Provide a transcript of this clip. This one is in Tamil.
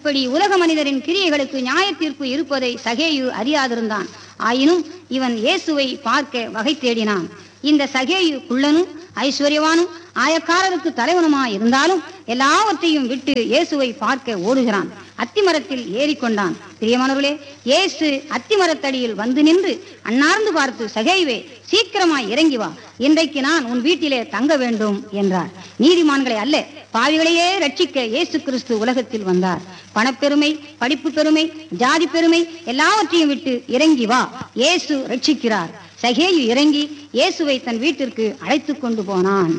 இப்படி உலக மனிதரின் கிரியைகளுக்கு நியாய தீர்ப்பு இருப்பதை சகேயு அறியாதிருந்தான் ஆயினும் இவன் இயேசுவை பார்க்க வகை தேடினான் இந்த சகேயு குள்ளனும் ஐஸ்வர்யவானும் ஆயக்காரருக்கு தலைவனுமாய் இருந்தாலும் எல்லாவற்றையும் விட்டு இயேசுவை பார்க்க ஓடுகிறான் அத்திமரத்தில் ஏறிக்கொண்டான் பிரியமானவர்களே இயேசு அத்திமரத்தடியில் வந்து நின்று அண்ணார்ந்து பார்த்து சகைவே சீக்கிரமாய் இறங்கி வா இன்றைக்கு நான் உன் வீட்டிலே தங்க வேண்டும் என்றார் நீதிமான்களை அல்ல பாவிகளையே ரட்சிக்க இயேசு கிறிஸ்து உலகத்தில் வந்தார் பணப்பெருமை படிப்பு பெருமை ஜாதி பெருமை எல்லாவற்றையும் விட்டு இறங்கி வா இயேசு ரட்சிக்கிறார் சகேயு இறங்கி இயேசுவை தன் வீட்டிற்கு அழைத்துக் கொண்டு போனான்